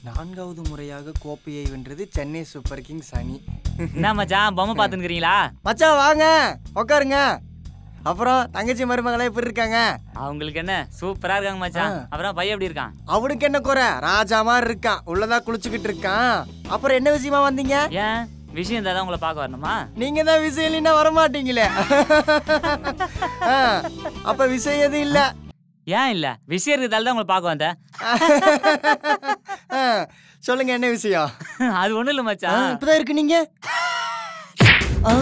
நான்காவது முறையாக கோப்பையை வென்றது சென்னை சூப்பர் கிங்ஸ் அணி என்ன மச்சான் பொம்மை பார்த்துக்கிறீங்களா மச்சான் வாங்க உட்காருங்க அப்புறம் தங்கச்சி மருமகளே எப்படி இருக்காங்க அவங்களுக்கு என்ன சூப்பரா இருக்காங்க மச்சான் ஆ. அப்புறம் பையன் எப்படி இருக்கான் அவனுக்கு என்ன குறை ராஜா மாதிரி இருக்கான் உள்ளதா குளிச்சுக்கிட்டு இருக்கான் அப்புறம் என்ன விஷயமா வந்தீங்க ஏன் விஷயம் இருந்தா தான் உங்களை பார்க்க வரணுமா நீங்க தான் விஷயம் இல்லைன்னா வரமாட்டீங்களே ஆ, அப்ப விஷயம் எதுவும் இல்ல ஏன் இல்ல விஷயம் இருக்கிறதால தான் உங்களை பார்க்க வந்தேன் ஆ, சொல்லுங்க என்ன விஷயம் அது ஒண்ணும் இல்ல ஆ, மச்சான் இப்பதான் இருக்கு நீங்க ஆ,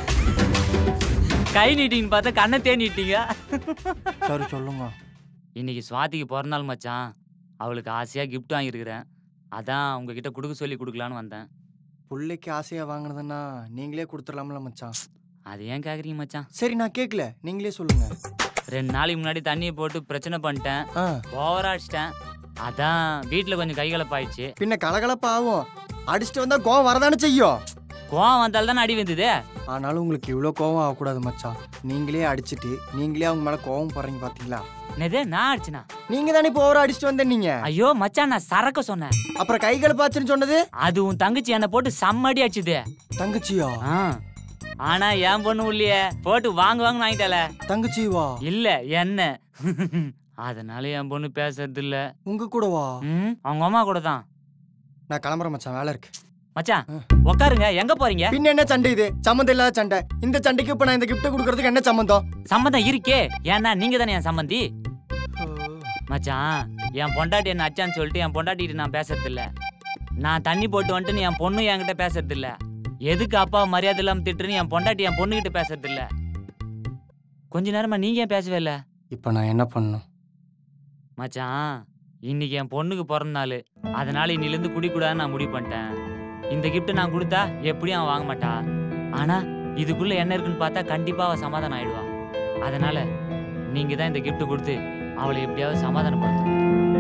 கை நீட்டிங்கன்னு பார்த்தா கண்ணை தேன் நீட்டிங்க சரி சொல்லுங்க இன்னைக்கு சுவாதிக்கு பிறந்த நாள் மச்சான் அவளுக்கு ஆசையா gift வாங்கியிருக்கிறேன் அதான் உங்ககிட்ட கொடுக்க சொல்லி கொடுக்கலான்னு வந்தேன் பிள்ளைக்கு ஆசையா வாங்கினதுன்னா நீங்களே கொடுத்துடலாம்ல மச்சான் அது ஏன் கேக்குறீங்க மச்சான் சரி நான் கேட்கல நீங்களே சொல்லுங்க ரெண்டு நாளைக்கு முன்னாடி தண்ணியை போட்டு பிரச்சனை பண்ணிட்டேன் ஆ, ஓவரா அடிச்சிட்டேன் அதான் வீட்டில் கொஞ்சம் கைகலப்பாயிடுச்சு பின்ன கலகலப்பா ஆகும் அடிச்சுட்டு வந்தா கோவம் வரதானே செய்யும் கோவம் வந்தால் தானே அடி வந்தது ஆனாலும் உங்களுக்கு இவ்வளோ கோவம் ஆகக்கூடாது மச்சான் நீங்களே அடிச்சிட்டு நீங்களே அவங்க மேல கோவம் போடுறீங்க பாத்தீங்களா என்னது நான் அடிச்சனா நீங்க தானே இப்போ ஓவரா அடிச்சுட்டு வந்த நீங்க ஐயோ மச்சான் நான் சரக்க சொன்னேன் அப்புறம் கைகள் பாச்சுன்னு சொன்னது அது உன் தங்கச்சி என்னை போட்டு செம்மடி அடிச்சுது தங்கச்சியா ஆ. ஆனா என் பொண்ணு உள்ளியே போட்டு வாங்க வாங்க வாங்கிட்டால தங்கச்சிவா இல்ல என்ன அதனால என் பொண்ணு பேசுறது இல்ல உங்க கூடவா ம், அவங்க அம்மா கூட தான் நான் கிளம்புறேன் மச்சான் வேலை இருக்கு மச்சான் ஆ. உட்காருங்க எங்க போறீங்க பின்ன என்ன சண்டை இது சம்மந்தம் இல்லாத சண்டை இந்த சண்டைக்கு இப்ப நான் இந்த கிஃப்ட் கொடுக்கறதுக்கு என்ன சம்மந்தம் சம்மந்தம் இருக்கே ஏன்னா நீங்க தானே என் சம்மந்தி மச்சான் என் பொண்டாட்டி என்ன அச்சான்னு சொல்லிட்டு என் பொண்டாட்டிட்டு நான் பேசுறது இல்ல நான் தண்ணி போட்டு வந்துட்டு என் பொண்ணு என்கிட்ட பேசுறது இல்ல எதுக்கு அப்பா மரியாதை இல்லாம திட்டுன்னு என் பொண்டாட்டி என் பொண்ணுகிட்ட பேசுறது இல்ல கொஞ்ச நேரமா நீங்க ஏன் பேசவே இல்ல இப்ப நான் என்ன பண்ணணும் மச்சான் இன்னைக்கு என் பொண்ணுக்கு பிறந்த நாள் அதனால இன்னிலேருந்து குடிக்கூடாதுன்னு நான் முடிவு பண்ணிட்டேன் இந்த gift நான் கொடுத்தா எப்படியும் அவன் வாங்க மாட்டா ஆனா இதுக்குள்ள என்ன இருக்குன்னு பார்த்தா கண்டிப்பா அவ சமாதானம் ஆயிடுவா அதனால நீங்க தான் இந்த gift கொடுத்து அவளை எப்படியாவது சமாதானப்படுத்தணும்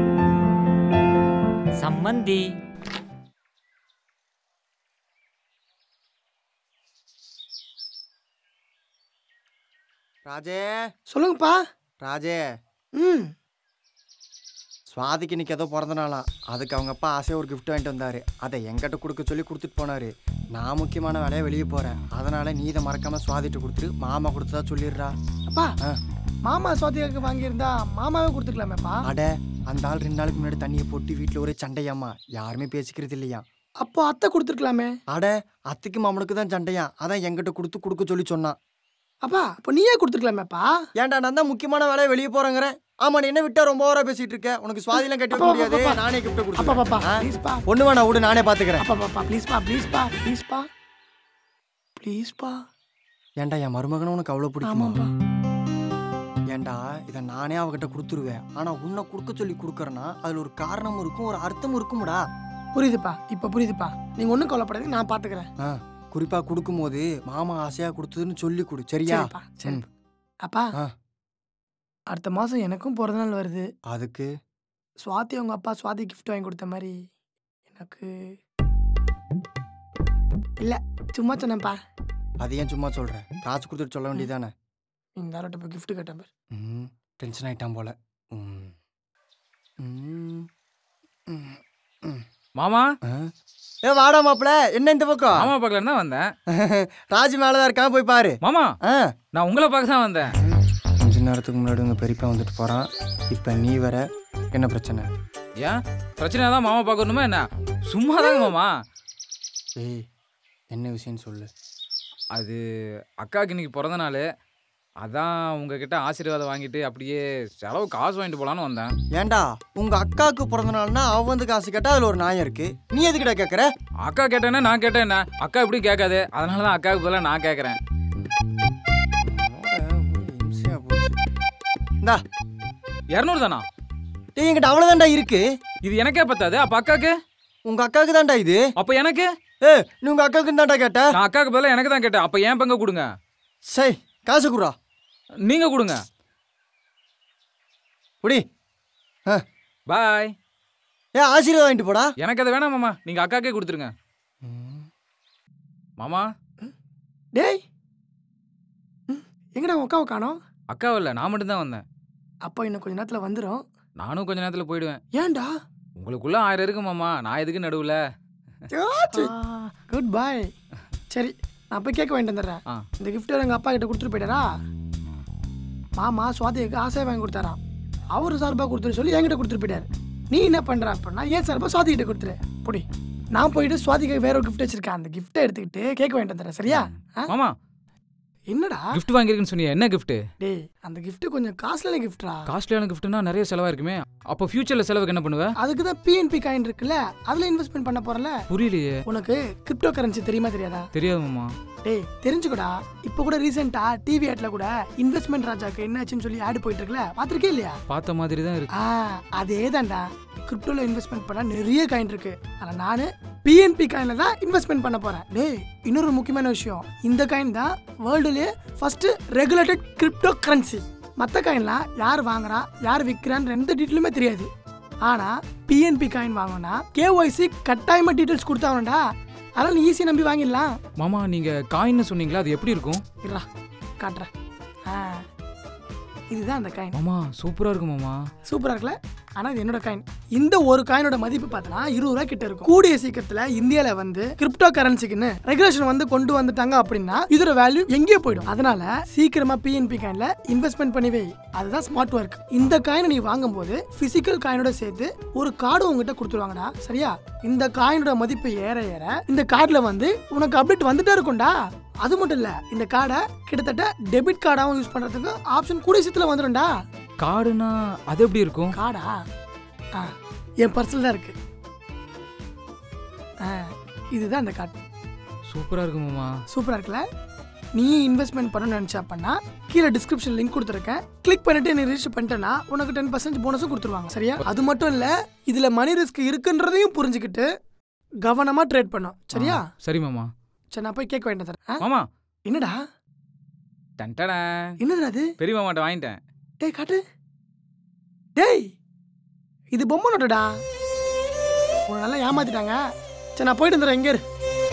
சம்மந்தி ராஜே சொல்லுங்கப்பா ராஜே ம் சுவாதிக்கு இன்னைக்கு ஏதோ பிறந்த நாளாம் அதுக்கு அவங்க அப்பா ஆசையா ஒரு gift வாங்கிட்டு வந்தாரு அதை என்கிட்ட கொடுக்க சொல்லி கொடுத்துட்டு போனாரு நான் முக்கியமான வேலையா வெளியே போறேன் அதனால நீ இதை மறக்காம சுவாதிட்டு கொடுத்துரு மாமா கொடுத்ததா சொல்லிடுறா அப்பா ஆ. மாமா சுவாத்தியாக்கு வாங்கியிருந்தா மாமாவே கொடுத்துக்கலாமேப்பா அட அந்த ஆள் ரெண்டு நாளுக்கு முன்னாடி தண்ணியை போட்டு வீட்டில் ஒரே சண்டையாம்மா யாருமே பேசிக்கிறது இல்லையா அப்போ அத்தை கொடுத்துருக்கலாமே அட அத்தைக்கு மாமனுக்கு தான் சண்டையா அதான் என்கிட்ட கொடுத்து கொடுக்க சொல்லி சொன்னான் அப்பா அப்போ நீயே கொடுத்துருக்கலாமேப்பா ஏன்டா நான் தான் முக்கியமான வேலையை வெளியே போறேங்கிறேன் ஆமா நீ என்ன விட்டா ரொம்ப ஓவரா பேசிட்டு இருக்க உனக்கு சுவாதிலாம் கட்டி வைக்க அப்பா, முடியாது அப்பா, நானே கிஃப்ட் அப்பா கொடுத்துறேன் பாப்பா ஆ? ப்ளீஸ்ப்பா ஒண்ணு வேணா விடு நானே பாத்துக்கிறேன் அப்பா பாப்பா ப்ளீஸ்ப்பா ப்ளீஸ்ப்பா ப்ளீஸ்ப்பா ப்ளீஸ்ப்பா ஏன்டா என் மருமகனும் உனக்கு அவ்வளவு பிடிக்குமா ஆமாப்பா ஏன்டா இதை நானே அவகிட்ட கொடுத்துருவேன் ஆனா உன்னை கொடுக்க சொல்லி கொடுக்கறனா அதுல ஒரு காரணமும் இருக்கும் ஒரு அர்த்தமும் இருக்கும்டா புரியுதுப்பா இப்போ புரியுதுப்பா நீங்கள் ஒன்றும் கவலைப்படாதீங்க நான் பார்த்துக்கிறேன் ஆ, குறிப்பா கொடுக்கும்போது மாமா ஆசையா கொடுத்ததுன்னு சொல்லி கொடு சரியா சரிப்பா சரி ம். அப்பா ஆ. அடுத்த மாதம் எனக்கும் பிறந்த நாள் வருது அதுக்கு சுவாதி அவங்க அப்பா சுவாதி கிஃப்ட் வாங்கி கொடுத்த மாதிரி எனக்கு இல்லை சும்மா சொன்னேன்ப்பா அது ஏன் சும்மா சொல்ற காசு கொடுத்துட்டு சொல்ல வேண்டியதானே இந்த ஆளோட்ட போய் கிஃப்ட் கேட்டேன் பாரு ம் டென்ஷன் ஆயிட்டான் போல ம். ம். ம். ம். மாமா ஆ? ஏ வாடா மாப்பிள என்ன இந்த பக்கம் மாமா பார்க்கலன்னு தான் வந்தேன் ராஜி மேலதான் இருக்கான் போய் பாரு மாமா ஆ நான் உங்களை பார்க்க தான் வந்தேன் கொஞ்ச நேரத்துக்கு முன்னாடி உங்க பெரியப்பா வந்துட்டு போறான் இப்ப நீ வர என்ன பிரச்சனை ஏன் பிரச்சனை தான் மாமா பார்க்கணுமா என்ன சும்மா தாங்க மாமா ஏய் என்ன விஷயம்னு சொல்லு அது அக்காவுக்கு இன்னைக்கு பிறந்த நாள் அதான் உங்ககிட்ட ஆசீர்வாதம் வாங்கிட்டு அப்படியே செலவு காசு வாங்கிட்டு போலான்னு வந்தேன் ஏன்டா உங்க அக்காவுக்கு பிறந்த நாள்னா அவ வந்து காசு கேட்டா அதுல ஒரு நியாயம் இருக்கு நீ எதுக்கிட்ட கேக்குற அக்கா கேட்டேன்னா நான் கேட்டேன் என்ன அக்கா இப்படி கேட்காது அதனால தான் அக்காவுக்கு பதிலாக நான் கேட்குறேன் இம்சையா போச்சு. இந்தா இரநூறு தானா டேய் என்கிட்ட அவ்வளவுதான்டா இருக்கு இது எனக்கே பத்தாது அப்போ அக்காவுக்கு உங்க அக்காவுக்கு தான்டா இது அப்போ எனக்கு ஏ நீ உங்க அக்காவுக்கு தான்டா கேட்ட நான் அக்காவுக்கு பதிலாக எனக்கு தான் கேட்டேன் அப்போ என் பங்க கொடுங்க சை காசு குடுறா நீங்கள் கொடுங்க குடி ஆ பாய் ஏ ஆசீர்வாதம் வாங்கிட்டு போடா எனக்கு அதை வேணாம் மாமா நீங்கள் அக்காக்கே கொடுத்துருங்க மாமா டேய் ம், எங்கடா உன் அக்காவை காணோம் அக்காவை இல்லை நான் மட்டும்தான் வந்தேன் அப்பா இன்னும் கொஞ்ச நேரத்தில் வந்துடும் நானும் கொஞ்ச நேரத்தில் போயிடுவேன் ஏன்டா உங்களுக்குள்ள ஆயிரம் இருக்கு மாமா நான் எதுக்கு நடுவுல குட் பாய் சரி நான் போய் கேட்க வாங்கிட்டு வந்துடுறேன் ஆ. இந்த gift எங்கள் அப்பா கிட்ட கொடுத்துட்டு போயிட்டாரா மாமா சுவாதிக்கு ஆசையாக வாங்கி கொடுத்தாராம் அவர் சார்பாக கொடுத்துரு சொல்லி என்கிட்ட கொடுத்துட்டு போயிட்டாரு நீ என்ன பண்ணுற அப்படின்னா ஏன் சார்பாக சுவாதி கிட்ட கொடுத்துரு புடி நான் போயிட்டு சுவாதிக்கு வேற ஒரு gift வச்சிருக்கேன் அந்த கிஃப்ட்டை எடுத்துக்கிட்டு கேக் வாங்கிட்டு வந்துடுறேன் சரியா ஆ? மாமா என்னடா gift வாங்கியிருக்குன்னு சொன்னீங்க என்ன gift டேய் அந்த gift கொஞ்சம் காஸ்ட்லியான கிஃப்ட்ரா காஸ்ட்லியான கிஃப்ட்னா நிறைய செலவா இருக்குமே அப்போ ஃபியூச்சர்ல செலவுக்கு என்ன பண்ணுவ அதுக்கு தான் பிஎன்பி காயின் இருக்குல்ல அதில் இன்வெஸ்ட்மெண்ட் பண்ண போறல புரியலையே உனக்கு கிரிப்டோ கரன்சி தெரியுமா தெரியாதா தெரியாது மாமா டேய் தெரிஞ்சுக்கடா இப்போ கூட ரீசெண்டா டிவி ஆட்ல கூட இன்வெஸ்ட்மெண்ட் ராஜாக்கு என்னாச்சுன்னு சொல்லி ஆட் போயிட்டு இருக்குல்ல பாத்திருக்கே இல்லையா பார்த்த மாதிரி தான் இருக்கு ஆ அதே தான்டா கிரிப்டோல இன்வெஸ்ட்மெண்ட் பண்ணா நிறைய காயின் இருக்கு ஆனா நானு பிஎன்பி காயின்ல தான் இன்வெஸ்ட்மெண்ட் பண்ண போறேன் டேய் இன்னொரு முக்கியமான விஷயம் இந்த காயின் தான் வேர்ல்டுலயே ஃபர்ஸ்ட் ரெகுலேட்டட் கிரிப்டோ கரன்சி மற்ற காயின்லாம் யார் வாங்குறா யார் விற்கிறான்னு எந்த டீட்டெயிலுமே தெரியாது ஆனா பிஎன்பி காயின் வாங்கினா கேஒய்சி கட்டாயமா டீட்டெயில்ஸ் கொடுத்தாங்கடா அதெல்லாம் நீ ஈஸியாக நம்பி வாங்கிடலாம் மாமா நீங்க காயின்னு சொன்னீங்களா அது எப்படி இருக்கும் இருடா காட்டுறேன் ஆ இதுதான் அந்த காயின் மாமா சூப்பரா இருக்கு மாமா சூப்பரா இருக்குல்ல ஆனா இது என்னோட காயின் இந்த ஒரு காயினோட மதிப்பு பார்த்தனா இருபது ரூபாய் கிட்ட இருக்கும் கூடிய சீக்கிரத்துல இந்தியால வந்து கிரிப்டோ கரன்சிக்குன்னு ரெகுலேஷன் வந்து கொண்டு வந்துட்டாங்க அப்படின்னா இதோட வேல்யூ எங்கேயோ போயிடும் அதனால சீக்கிரமா பிஎன்பி காயின்ல இன்வெஸ்ட்மெண்ட் பண்ணி வை அதுதான் ஸ்மார்ட் ஒர்க் இந்த காயினை நீ வாங்கும்போது பிசிக்கல் காயினோட சேர்த்து ஒரு கார்டு உங்ககிட்ட கொடுத்துருவாங்கடா சரியா இந்த காயினோட மதிப்பு ஏற ஏற இந்த கார்டுல வந்து உனக்கு அப்டேட் வந்துட்டே இருக்கும்டா அது மட்டும் இல்ல இந்த கார்டை கிட்டத்தட்ட டெபிட் கார்டாவும் யூஸ் பண்றதுக்கு ஆப்ஷன் கூடிய சீத்துல வந்துடும்டா கார்டுனா அது எப்படி இருக்கும் காடா ஆ என் பர்ஸில் தான் இருக்கு ஆ இதுதான் அந்த கார்டு சூப்பரா இருக்கு மாமா சூப்பராக இருக்குல்ல நீ இன்வெஸ்ட்மெண்ட் பண்ணணும்னு நினச்சா பண்ணா கீழே டிஸ்கிரிப்ஷன் லிங்க் கொடுத்துருக்கேன் கிளிக் பண்ணிட்டு நீ ரிஜிஸ்டர் பண்ணிட்டேன்னா உனக்கு டென் பர்சன்ட் போனஸும் கொடுத்துருவாங்க சரியா அது மட்டும் இல்லை இதில் மணி ரிஸ்க் இருக்குன்றதையும் புரிஞ்சுக்கிட்டு கவனமாக ட்ரேட் பண்ணும் சரியா ஆ, சரி மாமா சரி நான் போய் கேட்க வேண்டியது தரேன் ஆ? மாமா என்னடா டன்டடா என்னதுடா அது பெரிய மாமாட்ட வாங்கிட்டேன் டேய் காட்டு டேய் இது பொம்மை நோட்டுடா உன்னை நல்லா ஏமாத்திட்டாங்க சரி நான் போயிட்டு வந்துடுறேன் எங்கே இரு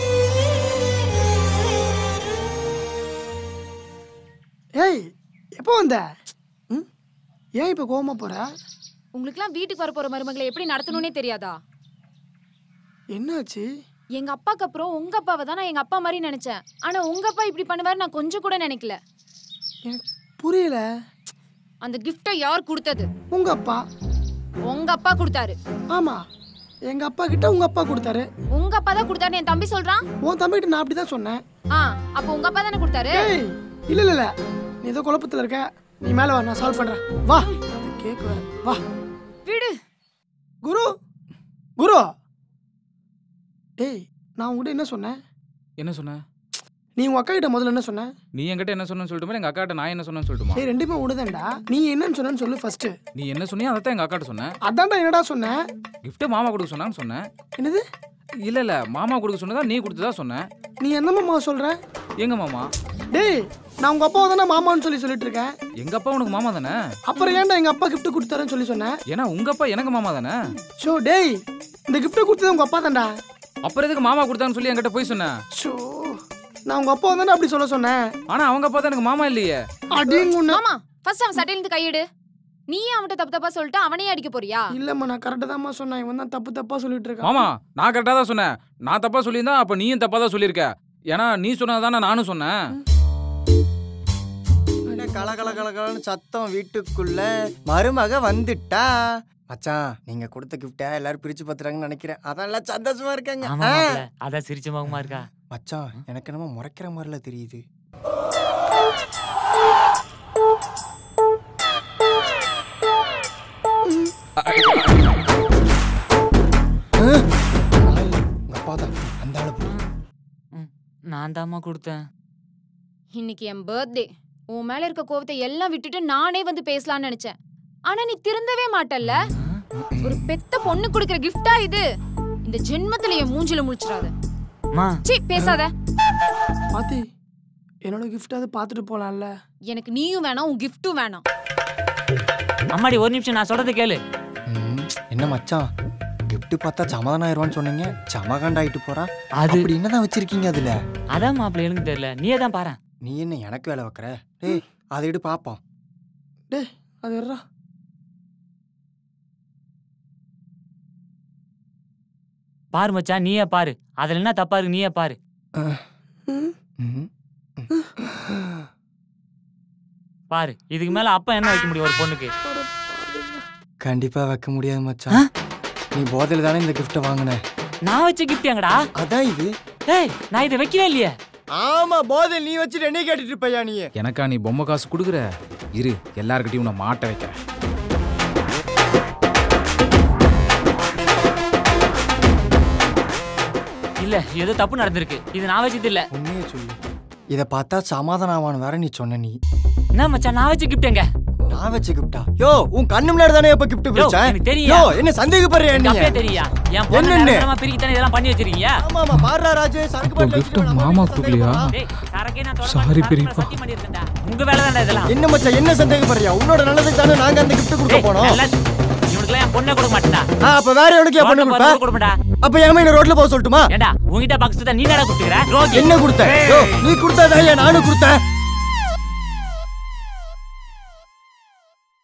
ஏய் எப்போ வந்த ம் ஏன் இப்போ கோவமா போற உங்களுக்குலாம் வீட்டுக்கு வர போற மருமகளை எப்படி நடத்தணும்னே தெரியாதா என்னாச்சு எங்க அப்பாக்கு அப்புறம் உங்க அப்பாவை தான் நான் எங்க அப்பா மாதிரி நினைச்சேன் ஆனா உங்க அப்பா இப்படி பண்ணுவாரு நான் கொஞ்சம் கூட நினைக்கல எனக்கு புரியல அந்த கிஃப்டை யார் கொடுத்தது உங்க அப்பா உங்க அப்பா கொடுத்தாரு ஆமா எங்க அப்பா கிட்ட உங்க அப்பா கொடுத்தாரு உங்க அப்பா தான் கொடுத்தாரு என் தம்பி சொல்றான் உன் தம்பிகிட்ட நான் அப்படிதான் சொன்னேன் ஆ அப்போ உங்க அப்பா தானே கொடுத்தாரு ஏய் இல்ல இல்ல இல்ல நீ ஏதோ குழப்பத்துல இருக்க நீ மேல வா நான் சால்வ் பண்றேன் வா கேக் வேற வா விடு குரு குரு டேய் நான் உங்ககிட்ட என்ன சொன்னேன் என்ன சொன்ன நீ உங்க அக்கா கிட்ட முதல்ல என்ன சொன்ன நீ என்கிட்ட என்ன சொன்னு சொல்லிட்டுமா எங்க அக்காட்ட நான் என்ன சொன்னேன்னு சொல்லட்டுமா டேய் ரெண்டுமே உடுதான்டா நீ என்னன்னு சொன்னேன்னு சொல்லு ஃபர்ஸ்ட் நீ என்ன சொன்னியோ அதான் எங்க அக்காட்ட சொன்னேன் அதான்டா என்னடா சொன்னேன் கிஃப்ட்டை மாமா கொடுக்க சொன்னான்னு சொன்னேன் என்னது இல்ல இல்ல மாமா கொடுக்க சொன்னதா நீ கொடுத்ததா சொன்னேன் நீ என்ன மாமா சொல்ற எங்க மாமா டேய் நான் உங்க அப்பாவை தானே மாமான்னு சொல்லி சொல்லிட்டு இருக்கேன் எங்க அப்பா உனக்கு மாமா தானே அப்புறம் ஏன்டா எங்க அப்பா கிஃப்ட் கொடுத்தாருன்னு சொல்லி சொன்னேன் ஏன்னா உங்க அப்பா எனக்கு மாமா தானே ஷோ டேய் இந்த கிஃப்ட் கொடுத்தது உங்க அப்பா தான்டா அப்புறம் எதுக்கு மாமா கொடுத்தான்னு சொல்லி என்கிட்ட போய் சொன்னேன் ஷோ நான் உங்க அப்பா தானே அப்படி சொல்ல சொன்னேன் ஆனா அவங்க அப்பா தான் எனக்கு மாமா இல்லையே அடிங்க உன்னை மாமா ஃபர்ஸ்ட் அவன் சட்டையிலிருந்து கையிடு நீ அவன்கிட்ட தப்பு தப்பா சொல்லிட்டு அவனையே அடிக்க போறியா இல்லம்மா நான் கரெக்டாக தான்மா சொன்னேன் இவன் தான் தப்பு தப்பா சொல்லிட்டு இருக்கான் மாமா நான் கரெக்டா தான் சொன்னேன் நான் தப்பா சொல்லியிருந்தா அப்ப நீயும் தப்பா தான் சொல்லியிருக்க ஏன்னா நீ சொன்னதானே நானும் சொன்னேன் என்ன கல கல கல கலன்னு சத்தம் வீட்டுக்குள்ள மருமக வந்துட்டா மச்சான் நீங்க கொடுத்த கிஃப்டா எல்லாரும் பிரிச்சு பாத்துறாங்கன்னு நினைக்கிறேன் அதான் எல்லாம் சந்தோஷமா இருக்காங்க ஆமா ஆ. மாப்பிள, அதான் சிரிச்ச முகமா இருக்கா மச்சான் எனக்கு என்னமோ முறைக்கிற மாதிரில தெரியுது ஆ, உங்க அப்பா தான் அந்த ஆளு போய் நான் தாம்மா கொடுத்தேன் இன்னைக்கு என் பர்த்டே உன் மேல இருக்க கோவத்தை எல்லாம் விட்டுட்டு நானே வந்து பேசலாம்னு நினைச்சேன் ஆனா நீ திருந்தவே மாட்டல்ல ஒரு பெத்த பொண்ணு கொடுக்கிற கிஃப்டா இது இந்த ஜென்மத்துல என் மூஞ்சில முழிச்சிடாத அம்மா சீ பேசாத பாத்தி என்னோட கிஃப்டாவது பார்த்துட்டு போலாம்ல எனக்கு நீயும் வேணாம் உன் கிஃப்ட்டும் வேணாம் அம்மாடி ஒரு நிமிஷம் நான் சொல்றது கேளு ம், என்ன மச்சான் gift பார்த்தா சமாதானம் ஆயிருவான்னு சொன்னீங்க சமகாண்ட் ஆயிட்டு போறா அது அப்படி என்னதான் வச்சிருக்கீங்க அதுல அதான் மாப்பிள்ள எனக்கு தெரியல நீயே தான் பாரு நீ என்ன எனக்கு வேலை வைக்கிற டேய் அதை எடு பாப்போம் அது எறா பாரு மச்சான் நீயே பாரு அதுல என்ன தப்பா இருக்கு நீயே பாரு ம். பாரு இதுக்கு மேல அப்பா என்ன வைக்க முடியும் ஒரு பொண்ணுக்கு கண்டிப்பா வைக்க முடியாது மச்சான் நீ போதையில தானே இந்த கிஃப்ட்டை வாங்கின நான் வச்ச கிஃப்ட் எங்கடா அதான் இது ஏய் நான் இதை வைக்கவே இல்லையே ஆமா போதையில் நீ வச்சுட்டு என்ன கேட்டுட்டு இருப்பையா நீ எனக்கா நீ பொம்மை காசு கொடுக்குற இரு எல்லார்கிட்டயும் உன்னை மாட்ட வைக்கிறேன் இல்ல ஏதோ தப்பு நடந்திருக்கு இது நான் வச்சது இல்ல உண்மையை சொல்லு இதை பார்த்தா சமாதானம் ஆவான்னு வேற நீ சொன்ன நீ என்ன மச்சான் நான் வச்ச கிஃப்ட் எங்க நான் வச்ச கிஃப்டா யோ உன் கண்ணு முன்னாடி தானே இப்ப கிஃப்ட் யோ, பிடிச்சேன் எனக்கு தெரியும். யோ என்ன சந்தேகப்படுறியா எனக்கு நீ அப்பவே தெரியா என் பொண்ணு என்னன்னு? நிரந்தரமா பிரிக்கி தானே இதெல்லாம் பண்ணி வச்சிருக்கீங்க ஆமா ஆமா பாருடா ராஜு சரக்கு இப்போ பாட்டில் gift வச்சுட்டு நம்ம மாமா வீட்டுக்கு கொடுக்கலையா? சந்தேகப்படுறா. டேய் சரக்கே நான் தொட Sorry, மாட்டேன். சரக்கு பெரியப்பா. சத்தியம் பண்ணியிருக்கேன்டா. உங்க வேலை தான்டா இதெல்லாம் என்ன மச்சான் என்ன சந்தேகப்படுறியா உன்னோட நல்லதுக்கு தானே நாங்க அந்த கிஃப்ட் கொடுக்க டேய், போனோம் நல்லா இவனுக்குலாம் என் பொண்ணே கொடுக்க மாட்டேன்டா ஆ, அப்ப வேற எவனுக்கு என் பொண்ணு ரோட்ல கொடுப்ப போறவனுக்கு கொடுக்க மாட்டா அப்ப ஏமா என்ன ரோட்ல போக சொல்லட்டுமா ஏண்டா உங்ககிட்ட பாக்ஸ் நீ நேரா கொடுத்துக்கிற ரோகி என்ன கொடுத்த யோ, நீ கொடுத்ததா நானும் கொடுத்தேன்